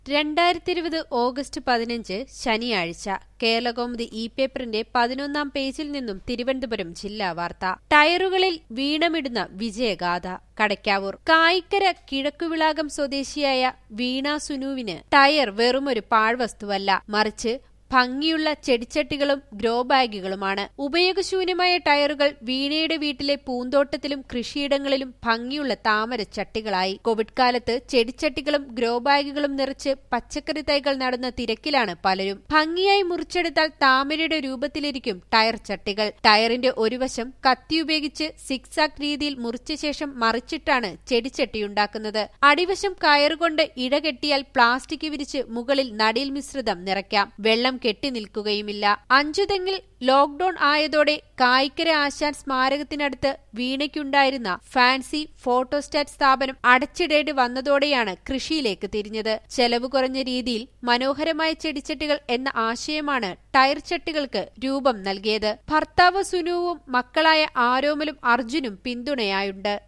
രണ്ടായിരത്തി ഇരുപത് ഓഗസ്റ്റ് പതിനഞ്ച് ശനിയാഴ്ച കേരളകൗമുദി ഇ പേപ്പറിന്റെ പതിനൊന്നാം പേജിൽ നിന്നും തിരുവനന്തപുരം ജില്ലാ വാർത്ത ടയറുകളിൽ വീണമിടുന്ന വിജയഗാഥ കടയ്ക്കാവൂർ കായിക്കര കിഴക്കുവിളാകം സ്വദേശിയായ വീണ സുനുവിന് ടയർ വെറുമൊരു പാഴ്വസ്തുവല്ല മറിച്ച് ഭംഗിയുള്ള ചെടിച്ചട്ടികളും ഗ്രോ ബാഗുകളുമാണ് ഉപയോഗശൂന്യമായ ടയറുകൾ വീണയുടെ വീട്ടിലെ പൂന്തോട്ടത്തിലും കൃഷിയിടങ്ങളിലും ഭംഗിയുള്ള താമരച്ചട്ടികളായി കോവിഡ് കാലത്ത് ചെടിച്ചട്ടികളും ഗ്രോ ബാഗുകളും നിറച്ച് പച്ചക്കറി തൈകൾ നടുന്ന തിരക്കിലാണ് പലരും ഭംഗിയായി മുറിച്ചെടുത്താൽ താമരയുടെ രൂപത്തിലിരിക്കും ടയർ ചട്ടികൾ ടയറിന്റെ ഒരു വശം കത്തി ഉപയോഗിച്ച് സിക്സാക് രീതിയിൽ മുറിച്ച ശേഷം മറിച്ചിട്ടാണ് ചെടിച്ചട്ടിയുണ്ടാക്കുന്നത് അടിവശം കയറുകൊണ്ട് ഇടകെട്ടിയാൽ പ്ലാസ്റ്റിക് വിരിച്ച് മുകളിൽ നടീൽ മിശ്രിതം നിറയ്ക്കാം വെള്ളം കെട്ടി നിൽക്കുകയുമില്ല അഞ്ചുതെങ്ങിൽ ലോക്ഡൌൺ ആയതോടെ കായിക്കര ആശാൻ സ്മാരകത്തിനടുത്ത് വീണയ്ക്കുണ്ടായിരുന്ന ഫാൻസി ഫോട്ടോസ്റ്റാറ്റ് സ്ഥാപനം അടച്ചിടേണ്ടി വന്നതോടെയാണ് കൃഷിയിലേക്ക് തിരിഞ്ഞത് ചെലവ് കുറഞ്ഞ രീതിയിൽ മനോഹരമായ ചെടിച്ചട്ടികൾ എന്ന ആശയമാണ് ടയർ ചട്ടികൾക്ക് രൂപം നൽകിയത് ഭർത്താവ് സുനുവും മക്കളായ ആരോമലും അർജുനും പിന്തുണയായുണ്ട്